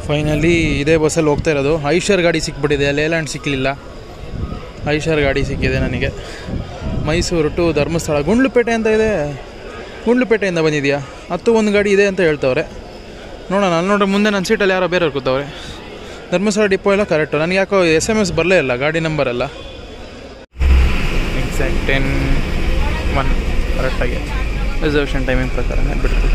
finally ಇದೇ ಬಸ್ಸಲ್ಲಿ ಹೋಗ್ತಾ ಇರೋದು ಐಷರ್ ಗಾಡಿ ಸಿಕ್ಬಿಟ್ಟಿದೆ ಲೇಲ್ಯಾಂಡ್ ಸಿಕ್ಕಲಿಲ್ಲ ಐಷರ್ ಗಾಡಿ ಸಿಕ್ಕಿದೆ ನನಗೆ ಮೈಸೂರು ಟು ಧರ್ಮಸ್ಥಳ ಗುಂಡ್ಲುಪೇಟೆ ಅಂತ ಇದೆ ಗುಂಡ್ಲುಪೇಟೆಯಿಂದ ಬಂದಿದೆಯಾ ಹತ್ತು ಒಂದು ಗಾಡಿ ಇದೆ ಅಂತ ಹೇಳ್ತವ್ರೆ ನೋಡೋಣ ಅಲ್ಲಿ ನೋಡ್ರೆ ಮುಂದೆ ನನ್ನ ಸೀಟಲ್ಲಿ ಯಾರೋ ಬೇರೆಯವ್ರು ಕೂತವ್ರೆ ಧರ್ಮಸ್ಥಳ ಡಿಪೋ ಎಲ್ಲ ಕರೆಕ್ಟು ನನಗೆ ಯಾಕೋ ಎಸ್ ಎಮ್ ಎಸ್ ಬರಲೇ ಇಲ್ಲ ಗಾಡಿ ನಂಬರ್ ಎಲ್ಲ ಎಕ್ಸಾಕ್ಟ್ ಟೆನ್ ಒನ್ ಕರೆಕ್ಟಾಗಿ ರಿಸರ್ವೇಷನ್ ಟೈಮಿಂಗ್ ಪ್ರಕಾರ ಬಿಡ್ತು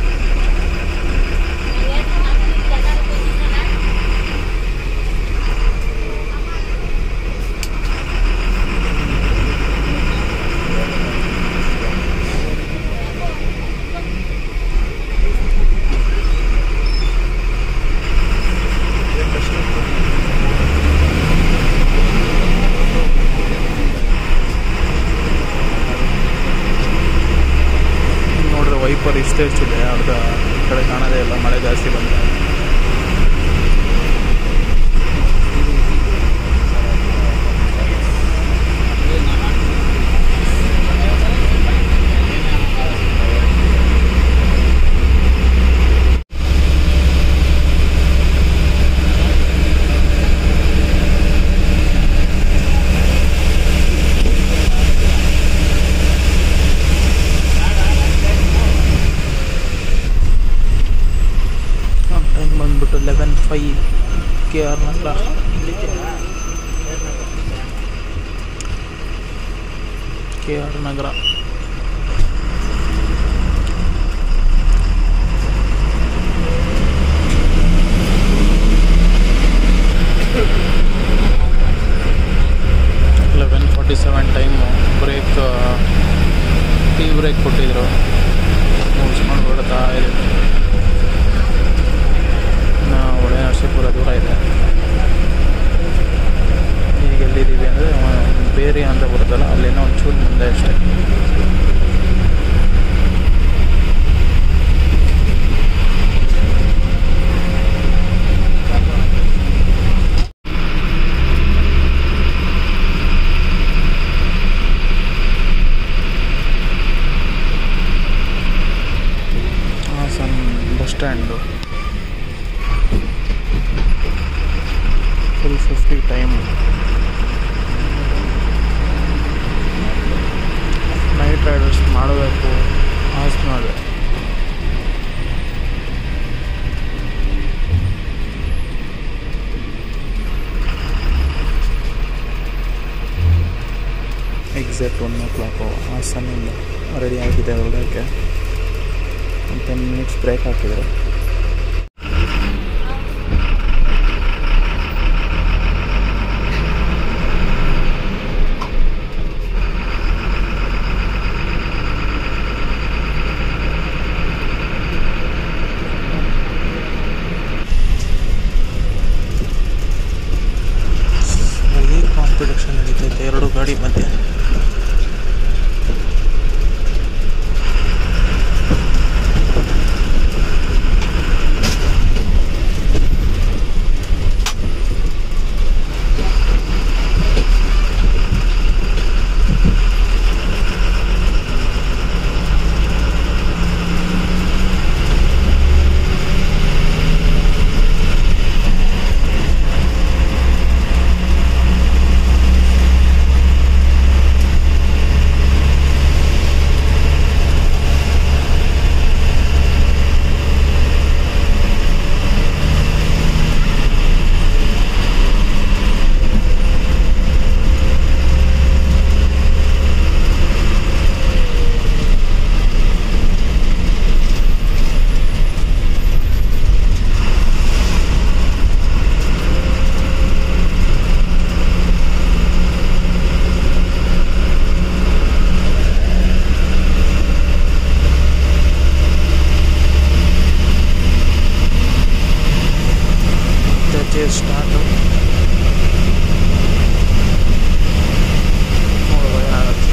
ನೋಡಿದ್ರೆ ವೈಪರ್ ಇಷ್ಟೇ ಇಷ್ಟಿದೆ ಅರ್ಧ ಈ ಕಡೆ ಕಾಣೋದೇ ಇಲ್ಲ ಮಳೆ ಜಾಸ್ತಿ ಬಂದರೆ ಟೈಮ್ ಬಂದ್ಬಿಟ್ಟು eleven five K R Nagar K R Nagar eleven forty seven time break tea break ಕೊಟ್ಟಿದ್ರು ಮುಗಿಸ್ಕೊಂಡು ಹೊಡ್ತಾ ಇದೆ ಇನ್ನು ಒಳ್ಳೆ ನರಸೀಪುರ ದೂರ ಇದೆ ಈಗ ಎಲ್ಲಿದ್ದೀವಿ ಅಂದರೆ ಬೇರೆ ಅಂತ ಬರುತ್ತಲ್ಲ ಅಲ್ಲಿನ ಒಂಚೂರು ಮುಂದೆ ಅಷ್ಟೇ Hassan bus stand full fifty time night riders ಮಾಡಬೇಕು ಹಾಸನಾಗ ಎಕ್ಸಾಕ್ಟ್ ಒನ್ ಓ ಕ್ಲಾಕು ಹಾಸನಿಂದ ರೆಡಿ ಆಗಿದೆ ಹೊರಡೋಕ್ಕೆ ಒಂದು ಟೆನ್ ಮಿನಿಟ್ಸ್ ಬ್ರೇಕ್ ಹಾಕಿದ್ರು ಒಳ್ಳೆ ಕಾಂಪಿಟೇಷನ್ ನಡೀತೈತೆ ಎರಡು ಗಾಡಿ ಮಧ್ಯೆ ಚೇಸ್ ಸ್ಟಾರ್ಟು ನೋಡುವ ಏನಾಗುತ್ತೆ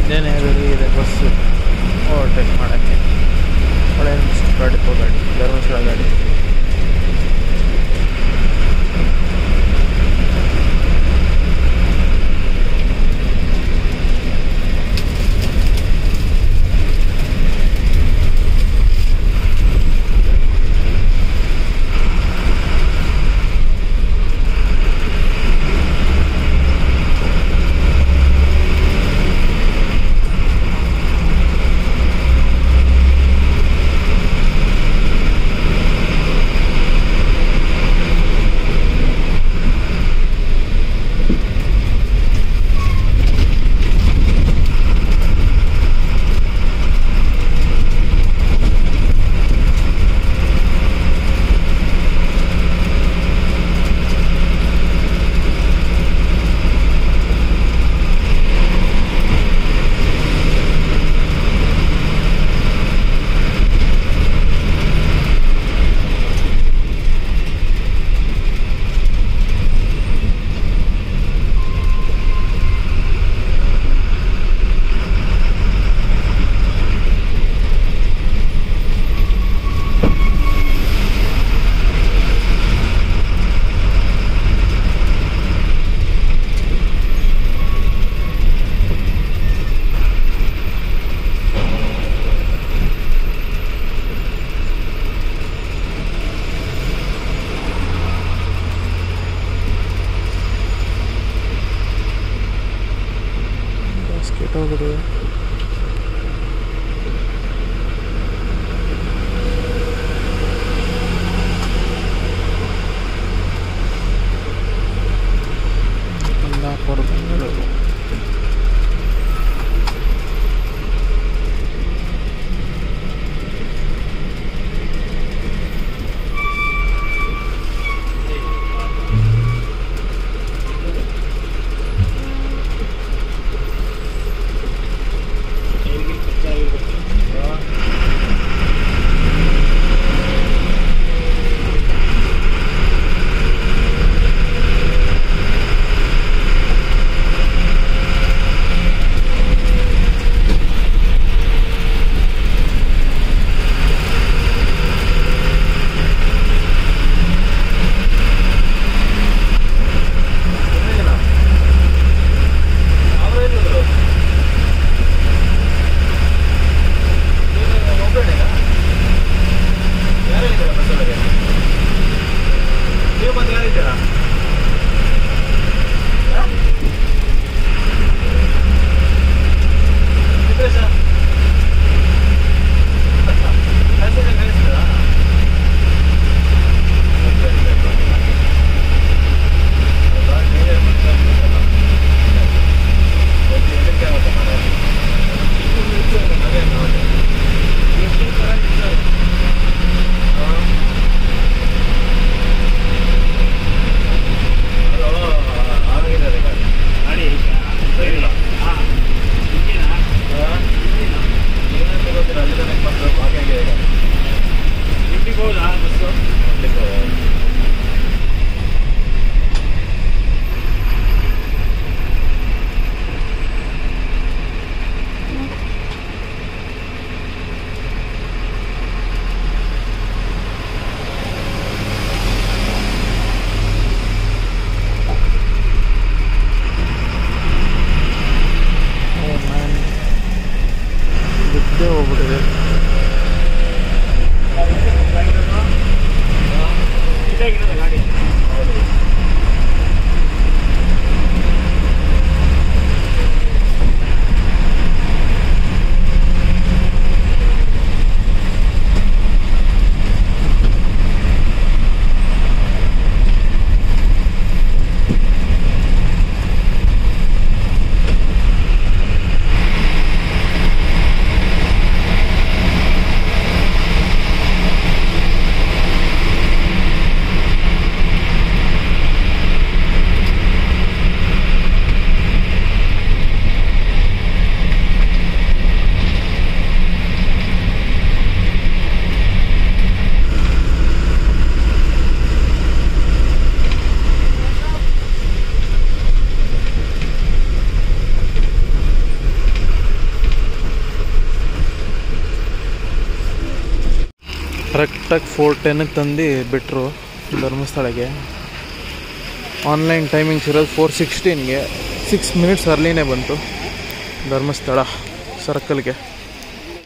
ಇನ್ನೇನು ಹೆದರಿ ಇದೆ ಬಸ್ಸು ಓವರ್ಟೇಕ್ ಮಾಡೋಕ್ಕೆ ಒಳ್ಳೆ ಗಾಡಿ ಗಾಡಿ ಧರ್ಮಸ್ಥಳ ಗಾಡಿ ಬಾಸ್ಕೆಟ್ ಹೋಗೋದು ಕುಂದಾಪುರ ಬೆಂಗಳೂರು ಬಿದ್ದೇ ಹೋಗ್ಬಿಟ್ಟಿದೆ ಗಾಡಿ ಓ ಕರೆಕ್ಟಾಗಿ ಫೋರ್ ಟೆನ್ಗೆ ತಂದು ಬಿಟ್ಟರು ಧರ್ಮಸ್ಥಳಕ್ಕೆ ಆನ್ಲೈನ್ ಟೈಮಿಂಗ್ಸ್ ಇರೋದು ಫೋರ್ ಸಿಕ್ಸ್ಟೀನ್ಗೆ ಸಿಕ್ಸ್ ಮಿನಿಟ್ಸ್ ಅರ್ಲಿನೇ ಬಂತು ಧರ್ಮಸ್ಥಳ ಸರ್ಕಲ್ಗೆ